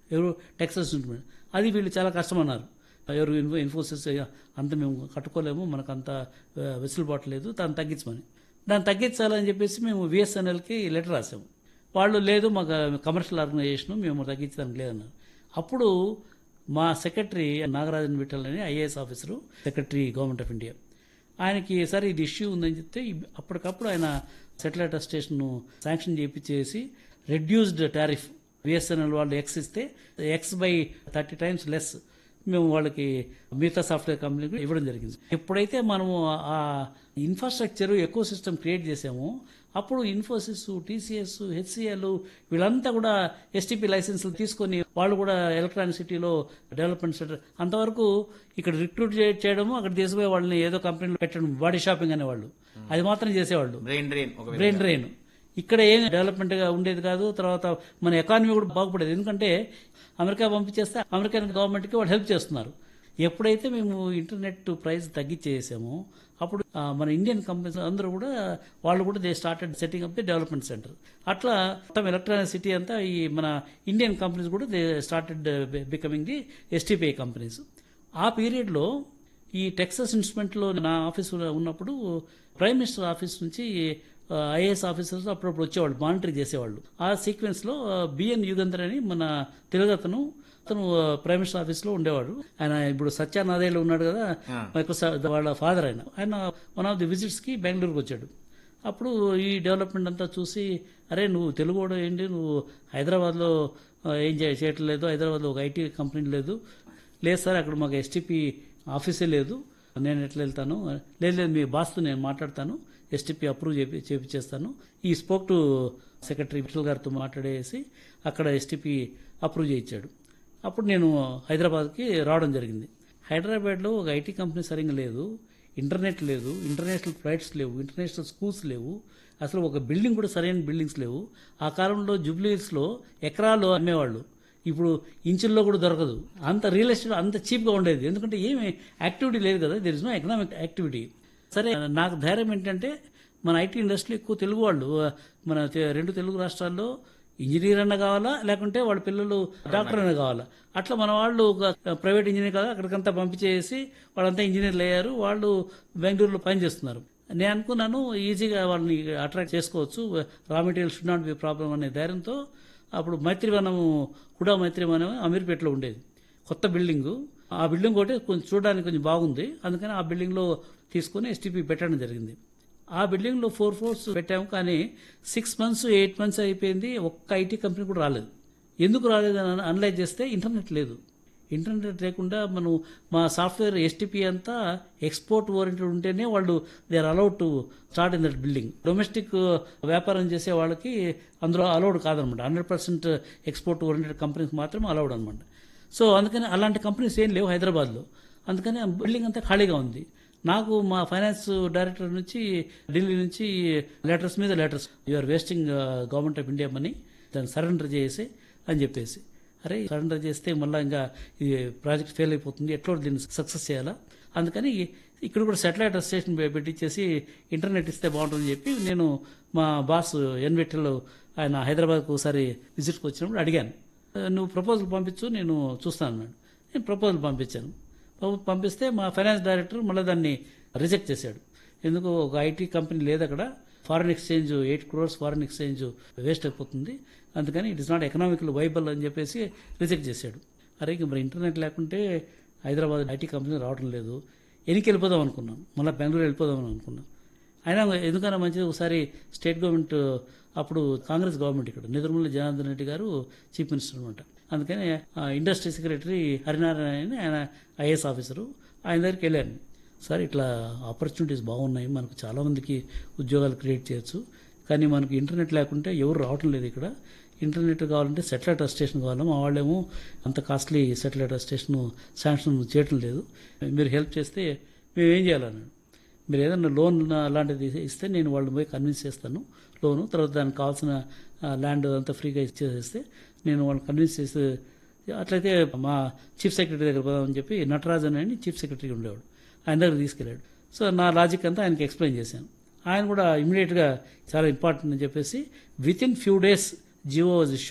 ఎవరు Texas instrument అది వీళ్ళు చాలా కష్టం అన్నారు ఎవరు ఇన్ఫో ఇన్ఫోసిస్ అంత మేము కట్టుకోలేము మనకు అంత ఆ, వెసులుబాటు లేదు దాన్ని తగ్గించమని దాన్ని తగ్గించాలని చెప్పేసి మేము విఎస్ఎన్ఎల్కి లెటర్ రాసాము వాళ్ళు లేదు మాకు కమర్షియల్ ఆర్గనైజేషన్ మేము తగ్గించడానికి లేదన్నారు అప్పుడు మా సెక్రటరీ నాగరాజన్ విఠల్ అని IAS officer secretary government of India ఆయనకి సరే ఇది ఇష్యూ ఉందని చెప్తే ఇ- అప్పటికప్పుడు ఆయన సెటిలైట్ స్టేషన్ శాంక్షన్ చేయించేసి రెడ్యూస్డ్ టారిఫ్ బిఎస్ఎన్ఎల్ వాళ్ళు ఎక్స్ ఇస్తే X by thirty times less మేము వాళ్ళకి మిగతా సాఫ్ట్వేర్ కంపెనీకి ఇవ్వడం జరిగింది ఎప్పుడైతే మనము ఆ ఇన్ఫ్రాస్ట్రక్చర్ ఎకో సిస్టమ్ క్రియేట్ చేసామో అప్పుడు ఇన్ఫోసిస్ టీసీఎస్ హెచ్సిఎల్ వీళ్ళంతా కూడా ఎస్టీపీ లైసెన్సులు తీసుకొని వాళ్ళు కూడా ఎలక్ట్రానిక్ సిటీలో డెవలప్మెంట్ సెంటర్ అంతవరకు ఇక్కడ రిక్రూట్ చేయడము అక్కడ తీసుకుపోయి వాళ్ళని ఏదో కంపెనీలో పెట్టడం బాడీ షాపింగ్ అనేవాళ్ళు అది మాత్రం చేసేవాళ్ళు బ్రెయిన్ డ్రైన్ ఒక బ్రెయిన్ డ్రైన్ ఇక్కడ ఏం డెవలప్మెంట్ గా ఉండేది కాదు తర్వాత మన ఎకానమీ కూడా బాగుపడేది ఎందుకంటే అమెరికా పంపించేస్తే అమెరికన్ గవర్నమెంట్ కి వాళ్ళు హెల్ప్ చేస్తున్నారు ఎప్పుడైతే మేము ఇంటర్నెట్ ప్రైస్ తగ్గించేసామో అప్పుడు ఆ, మన ఇండియన్ కంపెనీస్ అందరూ కూడా వాళ్ళు కూడా they started setting up the development centre అట్లా మొత్తం ఎలక్ట్రానిక్ సిటీ అంతా ఈ మన ఇండియన్ కంపెనీస్ కూడా they started becoming the STPI companies ఆ పీరియడ్లో ఈ టెక్సస్ ఇన్స్ట్రుమెంట్లో నా ఆఫీస్ ఉన్నప్పుడు ప్రైమ్ మినిస్టర్ ఆఫీస్ నుంచి ఐఏఎస్ ఆఫీసర్స్ అప్పుడప్పుడు వచ్చేవాళ్ళు మానిటరీ చేసేవాళ్ళు ఆ సీక్వెన్స్ లో బిఎన్ యుగంధర్ అని మన తెలుగు అతను అతను ప్రైమ్ మినిస్టర్ ఆఫీస్ లో ఉండేవాడు ఆయన ఇప్పుడు సత్యానాదేలో ఉన్నాడు కదా మైక్రోసాఫ్ట్ వాళ్ళ ఫాదర్ ఆయన ఆయన వన్ ఆఫ్ ది విజిట్స్ కి బెంగళూరుకి వచ్చాడు అప్పుడు ఈ డెవలప్మెంట్ అంతా చూసి అరే నువ్వు తెలుగు వాడు ఏంటి నువ్వు హైదరాబాద్లో ఆ, ఏం చేయ చేయట్లేదు హైదరాబాద్లో ఒక ఐటీ కంపెనీ లేదు లేదు సార్ అక్కడ మాకు ఎస్టీపీ ఆఫీసే లేదు నేను ఎట్లా వెళ్తాను లేదు లేదు మీ బాస్తో నేను మాట్లాడతాను ఎస్టీపీ అప్రూవ్ చేపి చేపించేస్తాను ఈ స్పోక్ టు సెక్రటరీ విఠల్ గారితో మాట్లాడేసి అక్కడ ఎస్టీపీ అప్రూవ్ చేయించాడు అప్పుడు నేను హైదరాబాద్కి రావడం జరిగింది హైదరాబాద్లో ఒక ఐటీ కంపెనీ సరిగ్గా లేదు ఇంటర్నెట్ లేదు ఇంటర్నేషనల్ ఫ్లైట్స్ లేవు ఇంటర్నేషనల్ స్కూల్స్ లేవు అసలు ఒక బిల్డింగ్ కూడా సరైన బిల్డింగ్స్ లేవు ఆ కాలంలో జూబ్లీహిల్స్లో ఎకరాలు అమ్మేవాళ్ళు ఇప్పుడు ఇంచుల్లో కూడా దొరకదు అంత రియల్ ఎస్టేట్ అంత చీప్గా ఉండేది ఎందుకంటే ఏమి యాక్టివిటీ లేదు కదా there is no economic activity సరే నాకు ధైర్యం ఏంటంటే మన ఐటీ ఇండస్ట్రీ ఎక్కువ తెలుగు వాళ్ళు మన తె- రెండు తెలుగు రాష్ట్రాల్లో ఇంజనీర్ అన్న కావాలా లేకుంటే వాళ్ళ పిల్లలు డాక్టర్ అన్న కావాలా అట్లా మన వాళ్ళు ఒక ప్రైవేట్ ఇంజనీర్ కదా అక్కడికంతా పంపించేసి వాళ్ళంతా ఇంజనీర్లు అయ్యారు వాళ్ళు బెంగళూరులో పనిచేస్తున్నారు నేను అనుకున్నాను ఈజీగా వాళ్ళని అట్రాక్ట్ చేసుకోవచ్చు raw material should not be problem అనే ధైర్యంతో అప్పుడు మైత్రివనము కూడా మైత్రివనం అమీర్పేటలో ఉండేది కొత్త బిల్డింగు ఆ బిల్డింగ్ ఒకటి కొంచెం చూడడానికి కొంచెం బాగుంది అందుకని ఆ బిల్డింగ్లో తీసుకొని ఎస్టీపీ పెట్టడం జరిగింది ఆ బిల్డింగ్లో ఫోర్ ఫ్లోర్స్ పెట్టాము కానీ సిక్స్ మంత్స్ ఎయిట్ మంత్స్ అయిపోయింది ఒక్క ఐటీ కంపెనీ కూడా రాలేదు ఎందుకు రాలేదని అనలైజ్ చేస్తే ఇంటర్నెట్ లేదు ఇంటర్నెట్ లేకుండా మనం మా సాఫ్ట్వేర్ ఎస్టీపీ అంతా ఎక్స్పోర్ట్ ఓరియంటెడ్ ఉంటేనే వాళ్ళు they are allowed to start in that building domestic వ్యాపారం చేసే వాళ్ళకి అందులో అలౌడ్ కాదనమాట hundred percent export oriented companies మాత్రమే అలౌడ్ అనమాట సో అందుకని అలాంటి కంపెనీస్ ఏం లేవు హైదరాబాద్లో అందుకని ఆ బిల్డింగ్ అంతా ఖాళీగా ఉంది నాకు మా ఫైనాన్స్ డైరెక్టర్ నుంచి ఢిల్లీ నుంచి లెటర్స్ మీద letters you are wasting government of India money దాన్ని సరెండర్ చేసి అని చెప్పేసి అరే సరెండర్ చేస్తే మళ్ళీ ఇంకా ఈ ప్రాజెక్ట్ ఫెయిల్ అయిపోతుంది ఎట్లా దీన్ని సక్సెస్ చేయాలా అందుకని ఇక్కడ కూడా సెటిలైట్ స్టేషన్ పె- పెట్టించేసి ఇంటర్నెట్ ఇస్తే బాగుంటుందని చెప్పి నేను మా బాస్ ఎన్వెట్టలో ఆయన హైదరాబాద్కు ఒకసారి విజిట్కి వచ్చినప్పుడు అడిగాను నువ్వు ప్రపోజల్ పంపించు నేను చూస్తాను అన్నాడు నేను ప్రపోజల్ పంపించాను పం- పంపిస్తే మా ఫైనాన్స్ డైరెక్టర్ మళ్ళీ దాన్ని రిజెక్ట్ చేశాడు ఎందుకు ఒక ఐటీ కంపెనీ లేదు అక్కడ foreign exchange eight crores foreign exchange waste అయిపోతుంది అందుకని it is not economical viable అని చెప్పేసి రిజెక్ట్ చేశాడు అరే ఇంక మరి ఇంటర్నెట్ లేకుంటే హైదరాబాద్ ఐటీ కంపెనీ రావడం లేదు ఎనికి వెళ్ళిపోదాం అనుకున్నాను మళ్ళీ బెంగళూరు వెళ్ళిపోదాం అని అనుకున్నాను అయినా ఎందుకన్నా మంచిది ఒకసారి స్టేట్ గవర్నమెంట్ అప్పుడు కాంగ్రెస్ గవర్నమెంట్ ఇక్కడ నిదురుమల్లి జనార్దన్ రెడ్డి గారు చీఫ్ మినిస్టర్ అనమాట అందుకని ఆ, ఇండస్ట్రీ సెక్రటరీ హరినారాయణ అని ఆయన ఐఏఎస్ ఆఫీసరు ఆయన దగ్గరికి వెళ్ళాను సార్ ఇట్లా ఆపర్చునిటీస్ బాగున్నాయి మనకు చాలా మందికి ఉద్యోగాలు క్రియేట్ చేయొచ్చు కానీ మనకు ఇంటర్నెట్ లేకుంటే ఎవరు రావటం లేదు ఇక్కడ ఇంటర్నెట్ కావాలంటే సెటిలైట్ స్టేషన్ కావాలి మా వాళ్ళేమో అంత కాస్ట్లీ సెటిలైట్ స్టేషన్ శాంక్షన్ చేయటం లేదు మీరు హెల్ప్ చేస్తే మేము ఏం చేయాలన్నాడు మీరు ఏదైనా లోన్ అలాంటిది ఇస్తే నేను వాళ్ళు పోయి కన్విన్స్ చేస్తాను లోను తర్వాత దానికి కావాల్సిన ల్యాండ్ అంతా ఫ్రీగా ఇచ్చేసేస్తే నేను వాళ్ళని కన్విన్స్ చేస్తే అట్లయితే మా చీఫ్ సెక్రటరీ దగ్గర పోదామని చెప్పి నటరాజన్ అని చీఫ్ సెక్రటరీ ఉండేవాడు ఆయన దగ్గర తీసుకెళ్ళాడు సో నా లాజిక్ అంతా ఆయనకి ఎక్స్ప్లెయిన్ చేశాను ఆయన కూడా ఇమీడియట్గా చాలా ఇంపార్టెంట్ అని చెప్పేసి with in few days GO was issued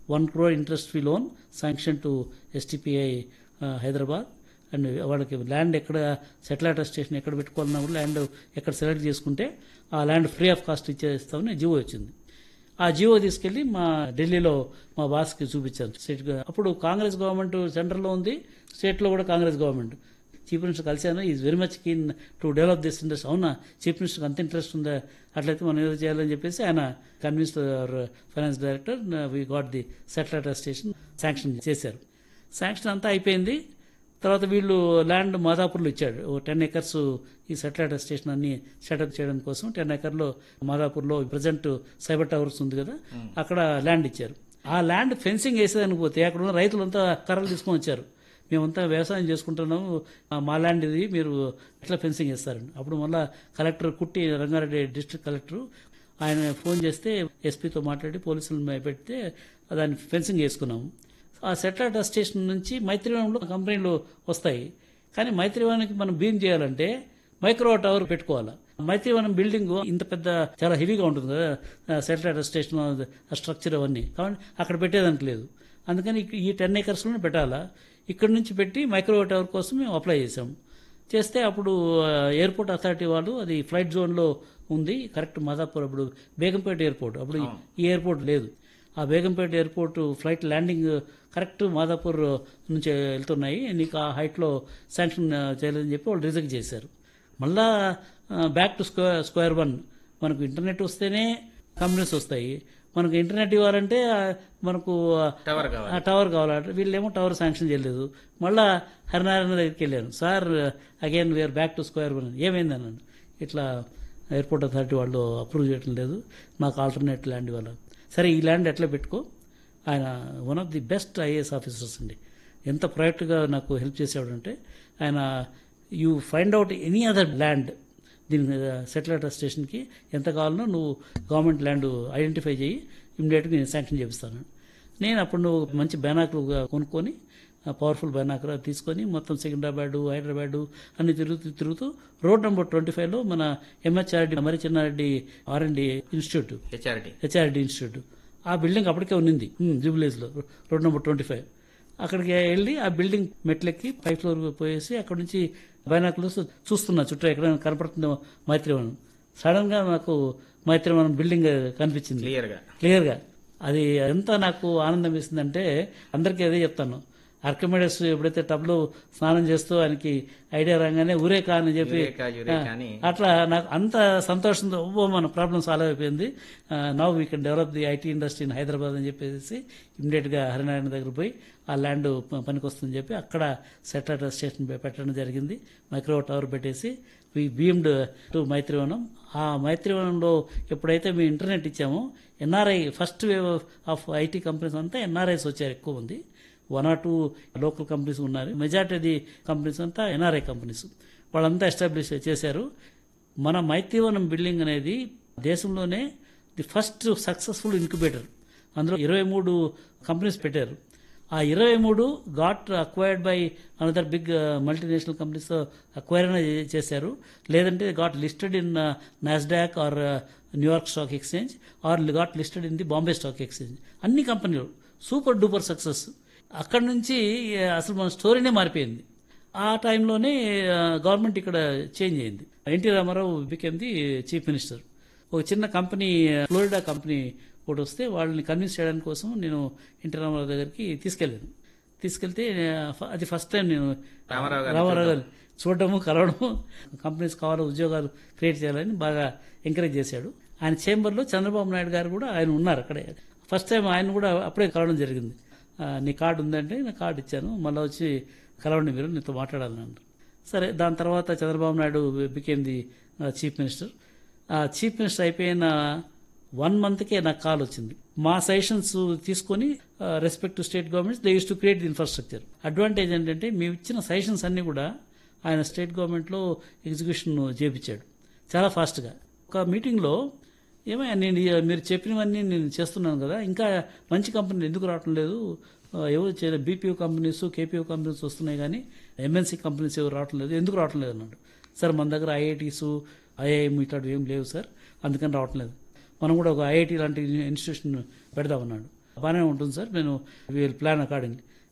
one crore interest free loan sanction to STPI Hyderabad and వాళ్ళకి ల్యాండ్ ఎక్కడ సెటిలైట్ స్టేషన్ ఎక్కడ పెట్టుకోవాలన్నా కూడా ల్యాండ్ ఎక్కడ సెలెక్ట్ చేసుకుంటే ఆ ల్యాండ్ ఫ్రీ ఆఫ్ కాస్ట్ ఇచ్చేస్తామని జియో వచ్చింది ఆ జియో తీసుకెళ్లి మా ఢిల్లీలో మా బాస్కి చూపించాను స్టేట్ గ- అప్పుడు కాంగ్రెస్ గవర్నమెంట్ సెంటర్లో ఉంది స్టేట్లో కూడా కాంగ్రెస్ గవర్నమెంట్ చీఫ్ మినిస్టర్ కలిశాను is very much keen to develop this industry అవునా చీఫ్ మినిస్టర్కి అంత ఇంట్రెస్ట్ ఉందా అట్లయితే మనం ఏదో చేయాలని చెప్పేసి ఆయన convince our finance director we got the satellite station sanction చేశారు శాంక్షన్ అంతా అయిపోయింది తర్వాత వీళ్ళు ల్యాండ్ మాదాపూర్లో ఇచ్చాడు ఓ టెన్ ఎకర్స్ ఈ సెటిలైట్ స్టేషన్ అన్ని సెటప్ చేయడం కోసం టెన్ ఎకర్లో మాదాపూర్లో ప్రజెంట్ సైబర్ టవర్స్ ఉంది కదా అక్కడ ల్యాండ్ ఇచ్చారు ఆ ల్యాండ్ ఫెన్సింగ్ వేసేదానికి పోతే అక్కడ ఉన్న రైతులంతా కర్రలు తీసుకొని వచ్చారు మేమంతా వ్యవసాయం చేసుకుంటున్నాము ఆ మా ల్యాండ్ ఇది మీరు ఎట్లా ఫెన్సింగ్ వేస్తారండి అప్పుడు మళ్ళా collector Kutty Rangareddy district collector ఆయన ఫోన్ చేస్తే ఎస్పీతో మాట్లాడి పోలీసులను పెడితే దాన్ని ఫెన్సింగ్ వేసుకున్నాము ఆ సెటిలైట్ స్టేషన్ నుంచి మైత్రివనంలో కంపెనీలు వస్తాయి కానీ మైత్రివనానికి మనం బీమ్ చేయాలంటే మైక్రో టవర్ పెట్టుకోవాలి మైత్రివనం బిల్డింగ్ ఇంత పెద్ద చాలా హెవీగా ఉంటుంది కదా సెటిలైట్ స్టేషన్ స్ట్రక్చర్ అవన్నీ కాబట్టి అక్కడ పెట్టేదానికి లేదు అందుకని ఇక- ఈ టెన్ ఏకర్స్లోనే పెట్టాలా ఇక్కడ నుంచి పెట్టి మైక్రో టవర్ కోసం మేము అప్లై చేసాం చేస్తే అప్పుడు ఆ, ఎయిర్పోర్ట్ అథారిటీ వాళ్ళు అది ఫ్లైట్ జోన్లో ఉంది కరెక్ట్ మాదాపూర్ అప్పుడు బేగంపేట ఎయిర్పోర్ట్ అప్పుడు ఈ- ఈ ఎయిర్పోర్ట్ లేదు ఆ Begumpet airport flight landing correct Madapur నుంచి వెళ్తున్నాయి నీకు ఆ హైట్లో శాంక్షన్ చేయలేదని చెప్పి వాళ్ళు రిజెక్ట్ చేశారు మళ్ళా back to square square one మనకు ఇంటర్నెట్ వస్తేనే కంపెనీస్ వస్తాయి మనకు ఇంటర్నెట్ ఇవ్వాలంటే ఆ, మనకు ఆ, టవర్ కావాలి ఆ టవర్ కావాలంటే వీళ్ళేమో టవర్ శాంక్షన్ చేయలేదు మళ్ళా హరినారాయణ దగ్గరికి వెళ్ళాను sir again we're back to square one ఏమైంది అన్నాను ఇట్లా ఎయిర్పోర్ట్ అథారిటీ వాళ్ళు అప్రూవ్ చేయడం లేదు మాకు ఆల్టర్నేట్ ల్యాండ్ ఇవ్వాలి సరే ఈ ల్యాండ్ ఎట్లా పెట్టుకో ఆయన one of the best IAS officers అండి ఎంత ప్రాజెక్టుగా నాకు హెల్ప్ చేసేవాడంటే ఆయన you find out any other land దీని సెటిలైట్ స్టేషన్కి ఎంత కావాలనో నువ్వు గవర్నమెంట్ ల్యాండ్ ఐడెంటిఫై చేయి ఇమ్మీడియట్గా నేను శాంక్షన్ చేపిస్తాను నేను అప్పుడు నువ్వు మంచి బైనాకులు కొనుక్కొని పవర్ఫుల్ బైనాకులు తీసుకొని మొత్తం సికింద్రాబాద్ హైదరాబాద్ అన్ని తిరుగుతూ తిరుగుతూ రోడ్ నెంబర్ ట్వంటీ ఫైవ్లో మన ఎంహెచ్ఆర్డి మరి Chinnareddy R and institute HRT HRD institute ఆ బిల్డింగ్ అప్పటికే ఉన్నింది జూబిలీస్లో రోడ్ నెంబర్ ట్వంటీ ఫైవ్ అక్కడికి వెళ్ళి ఆ బిల్డింగ్ మెట్లెక్కి పై ఫ్లోర్ పోయేసి అక్కడ నుంచి బైనాకులర్స్ చూస్తున్నా చుట్టూ ఎక్కడైనా కనపడుతుందో మైత్రివనం సడన్ గా నాకు మైత్రివనం బిల్డింగ్ కనిపించింది క్లియర్ గా క్లియర్గా అది ఎంత నాకు ఆనందం ఇస్తుందంటే అందరికీ అదే చెప్తాను అర్కమిడస్ ఎప్పుడైతే టబ్లో స్నానం చేస్తూ ఆయనకి ఐడియా రాగానే ఊరేకా అని చెప్పి యురేకా, యురేకా అని. అట్లా నాకు అంత సంతోషంతో ఓ మన ప్రాబ్లం సాల్వ్ అయిపోయింది now we can develop the IT industry in Hyderabad అని చెప్పేసి ఇమ్మీడియట్ గా హరినారాయణ దగ్గర పోయి ఆ ల్యాండ్ పనికి వస్తుందని చెప్పి అక్కడ సెటిలైట్ స్టేషన్ పెట్టడం జరిగింది మైక్రో టవర్ పెట్టేసి వి బీమ్డ్ టు మైత్రివనం ఆ మైత్రివనంలో ఎప్పుడైతే మేము ఇంటర్నెట్ ఇచ్చామో NRI first wave of IT companies అంతా ఎన్ఆర్ఐస్ వచ్చారు ఎక్కువ ఉంది one or two local companies ఉన్నారు మెజార్టీ ది కంపెనీస్ అంతా ఎన్ఆర్ఐ కంపెనీస్ వాళ్ళంతా ఎస్టాబ్లిష్ చేశారు మన మైత్రివనం బిల్డింగ్ అనేది దేశంలోనే ది ఫస్ట్ సక్సెస్ఫుల్ ఇంక్యుబేటర్ అందులో ఇరవై మూడు కంపెనీస్ పెట్టారు ఆ ఇరవై మూడు got acquired by another big multinational companies acquire చేశారు లేదంటే got listed in NASDAQ or New York stock exchange or got listed in the Bombay stock exchange అన్ని కంపెనీలు సూపర్ డూపర్ సక్సెస్ అక్కడి నుంచి ఆ, అసలు మన స్టోరీనే మారిపోయింది ఆ టైంలోనే గవర్నమెంట్ ఇక్కడ చేంజ్ అయింది NT Rama Rao became the chief minister ఒక చిన్న కంపెనీ ఫ్లోరిడా కంపెనీ ఒకటి వస్తే వాళ్ళని కన్విన్స్ చేయడానికి కోసం నేను ఎన్టీ రామారావు దగ్గరికి తీసుకెళ్ళాను తీసుకెళ్తే ఆ, ఫ- అది ఫస్ట్ టైం నేను రామారావు గారిని రామారావు గారు చూడడము కలవడము కంపెనీస్ కావాలి ఉద్యోగాలు క్రియేట్ చేయాలని బాగా ఎంకరేజ్ చేశాడు ఆయన చేంబర్లో చంద్రబాబు నాయుడు గారు కూడా ఆయన ఉన్నారు అక్కడే ఫస్ట్ టైం ఆయన కూడా అప్పుడే కలవడం జరిగింది ఆ, నీ కార్డు ఉందంటే నేను కార్డు ఇచ్చాను మళ్ళీ వచ్చి కలవండి మీరు నీతో మాట్లాడాలని అన్నారు సరే దాని తర్వాత Chandrababu Naidu became the chief minister ఆ చీఫ్ మినిస్టర్ అయిపోయిన వన్ మంత్కే నాకు కాల్ వచ్చింది మా సజెషన్స్ తీసుకొని respect to state governments they use to create the infrastructure advantage ఏంటంటే మేము ఇచ్చిన సజెషన్స్ అన్ని కూడా ఆయన స్టేట్ గవర్నమెంట్లో ఎగ్జిక్యూషన్ చేపించాడు చాలా ఫాస్ట్గా ఒక మీటింగ్లో ఏమయ్యా నేను ఈ- మీరు చెప్పినవన్నీ నేను చేస్తున్నాను కదా ఇంకా మంచి కంపెనీలు ఎందుకు రావటం లేదు ఆ, ఎవరు చేయలేదు బీపీఓ కంపెనీస్ కేపీఓ కంపెనీస్ వస్తున్నాయి కానీ ఎంఎన్సీ కంపెనీస్ ఎవరు రావటం లేదు ఎందుకు రావటం లేదు అన్నాడు సార్ మన దగ్గర ఐఐటీస్ ఐఐఎం ఇట్లాంటివి ఏం లేవు సార్ అందుకని రావటం లేదు మనం కూడా ఒక ఐఐటి లాంటి ఇన్స్టిట్యూషన్ పెడదామన్నాడు బాగానే ఉంటుంది సార్ నేను విల్ ప్లాన్ అకార్డింగ్